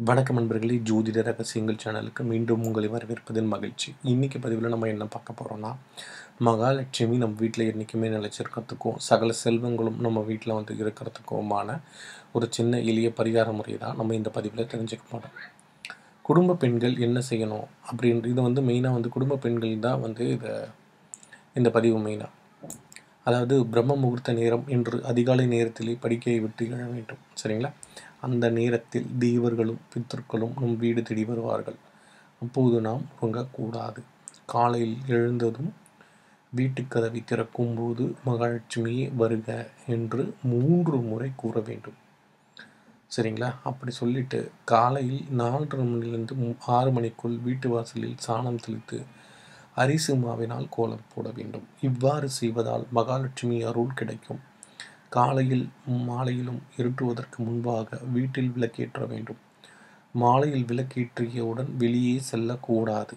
வணக்கம் நண்பர்களே ஜோதிட ரகசியங்கள் சேனலுக்கு மீண்டும் உங்களை வரவேற்பதில் மகிழ்ச்சி இன்றைக்கி பதிவில் நம்ம என்ன பார்க்க போகிறோம்னா மகாலட்சுமி நம்ம வீட்டில் என்றைக்குமே நிலச்சிருக்கிறதுக்கும் சகல செல்வங்களும் நம்ம வீட்டில் வந்து இருக்கிறதுக்குமான ஒரு சின்ன எளிய பரிகார முறை தான் நம்ம இந்த பதிவில் தெரிஞ்சுக்க போகிறோம் குடும்ப பெண்கள் என்ன செய்யணும் அப்படின்ற இது வந்து மெயினாக வந்து குடும்ப பெண்கள் தான் வந்து இதை இந்த பதிவு மெயினாக அதாவது பிரம்ம முகூர்த்த நேரம் என்று அதிகாலை நேரத்திலே படிக்கையை விட்டு எழ வேண்டும் சரிங்களா அந்த நேரத்தில் தேவர்களும் பித்தர்களும் நம் வீடு தேடி வருவார்கள் அப்போது நாம் உறங்கக்கூடாது காலையில் எழுந்ததும் வீட்டுக்கதவை திறக்கும் போது மகாலட்சுமியே வருக என்று மூன்று முறை கூற வேண்டும் சரிங்களா அப்படி சொல்லிட்டு காலையில் நாலரை மணிலேருந்து மு- ஆறு மணிக்குள் வீட்டு வாசலில் சாணம் தெளித்து அரிசி மாவினால் கோலம் போட வேண்டும் இவ்வாறு செய்வதால் மகாலட்சுமி அருள் கிடைக்கும் காலையில் மாலையிலும் இருட்டுவதற்கு முன்பாக வீட்டில் விளக்கேற்ற வேண்டும் மாலையில் விளக்கேற்றியவுடன் வெளியே செல்லக்கூடாது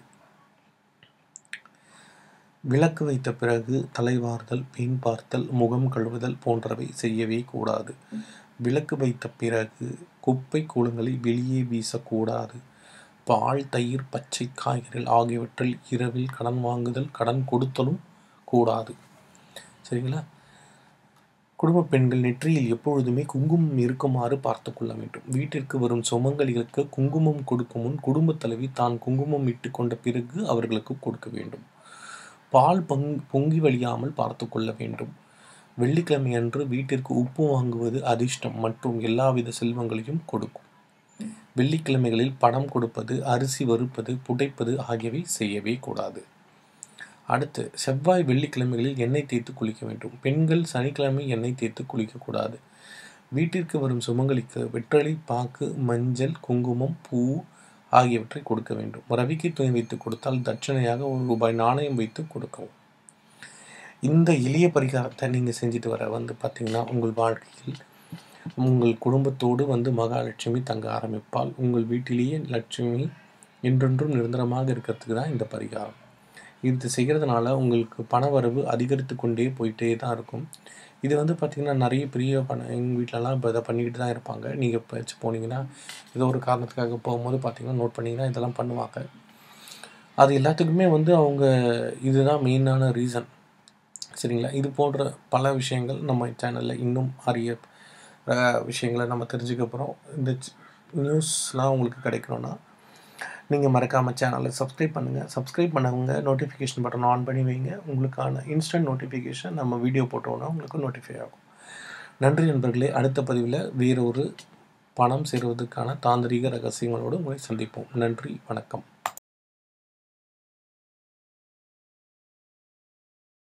விளக்கு வைத்த பிறகு தலைவார்தல் பெண் பார்த்தல் முகம் கழுவுதல் போன்றவை செய்யவே கூடாது விளக்கு வைத்த பிறகு குப்பை கூலங்களை வெளியே வீசக்கூடாது பால் தயிர் பச்சை காய்கறிகள் ஆகியவற்றில் இரவில் கடன் வாங்குதல் கடன் கொடுத்தலும் கூடாது சரிங்களா குடும்ப பெண்கள் நெற்றியில் எப்பொழுதுமே குங்குமம் இருக்குமாறு பார்த்து கொள்ள வேண்டும் வீட்டிற்கு வரும் சுமங்கலிகளுக்கு குங்குமம் கொடுக்கும் முன் குடும்பத் தலைவி தான் குங்குமம் இட்டு கொண்ட பிறகு அவர்களுக்கு கொடுக்க வேண்டும் பால் பொங் பொங்கி வழியாமல் பார்த்து கொள்ள வேண்டும் வெள்ளிக்கிழமை அன்று வீட்டிற்கு உப்பு வாங்குவது அதிர்ஷ்டம் மற்றும் எல்லாவித செல்வங்களையும் கொடுக்கும் வெள்ளிக்கிழமைகளில் பணம் கொடுப்பது அரிசி வறுப்பது புடைப்பது ஆகியவை செய்யவே கூடாது அடுத்து செவ்வாய் வெள்ளிக்கிழமைகளில் எண்ணெய் தேய்த்து குளிக்க வேண்டும் பெண்கள் சனிக்கிழமை எண்ணெய் தேய்த்து குளிக்கக்கூடாது வீட்டிற்கு வரும் சுமங்கலிக்கு வெற்றலை பாக்கு மஞ்சள் குங்குமம் பூ ஆகியவற்றை கொடுக்க வேண்டும் ரவிக்கு துணி வைத்து கொடுத்தால் தட்சணையாக ஒரு ரூபாய் நாணயம் வைத்து கொடுக்கவும் இந்த எளிய பரிகாரத்தை நீங்கள் செஞ்சுட்டு வர வந்து பார்த்தீங்கன்னா உங்கள் வாழ்க்கையில் உங்கள் குடும்பத்தோடு வந்து மகாலட்சுமி தங்க ஆரம்பிப்பால் உங்கள் வீட்டிலேயே லட்சுமி என்றென்றும் நிரந்தரமாக இருக்கிறதுக்கு தான் இந்த பரிகாரம் இது செய்கிறதுனால உங்களுக்கு பணவரவு அதிகரித்து கொண்டே போயிட்டே தான் இருக்கும் இது வந்து பார்த்திங்கன்னா நிறைய பெரிய பண எங்கள் வீட்டிலலாம் இப்போ இதை பண்ணிக்கிட்டு தான் இருப்பாங்க நீங்கள் இப்போ வச்சு போனீங்கன்னா ஏதோ ஒரு காரணத்துக்காக போகும்போது பார்த்தீங்கன்னா நோட் பண்ணிங்கன்னா இதெல்லாம் பண்ணுவாங்க அது எல்லாத்துக்குமே வந்து அவங்க இதுதான் மெயினான ரீசன் சரிங்களா இது போன்ற பல விஷயங்கள் நம்ம சேனலில் இன்னும் அரிய அஹ், விஷயங்களை நம்ம தெரிஞ்சுக்க போகிறோம் இந்த நியூஸ்லாம் உங்களுக்கு கிடைக்கணும்னா நீங்கள் மறக்காமல் சேனலை சப்ஸ்கிரைப் பண்ணுங்கள் சப்ஸ்கிரைப் பண்ணவங்க நோட்டிஃபிகேஷன் பட்டன் ஆன் பண்ணி வைங்க உங்களுக்கான இன்ஸ்டன்ட் நோட்டிஃபிகேஷன் நம்ம வீடியோ போட்டோன்னா உங்களுக்கு நோட்டிஃபை ஆகும் நன்றி நண்பர்களே அடுத்த பதிவில் வேறொரு பணம் சேருவதற்கான தாந்திரீக ரகசியங்களோடு உங்களை சந்திப்போம் நன்றி வணக்கம்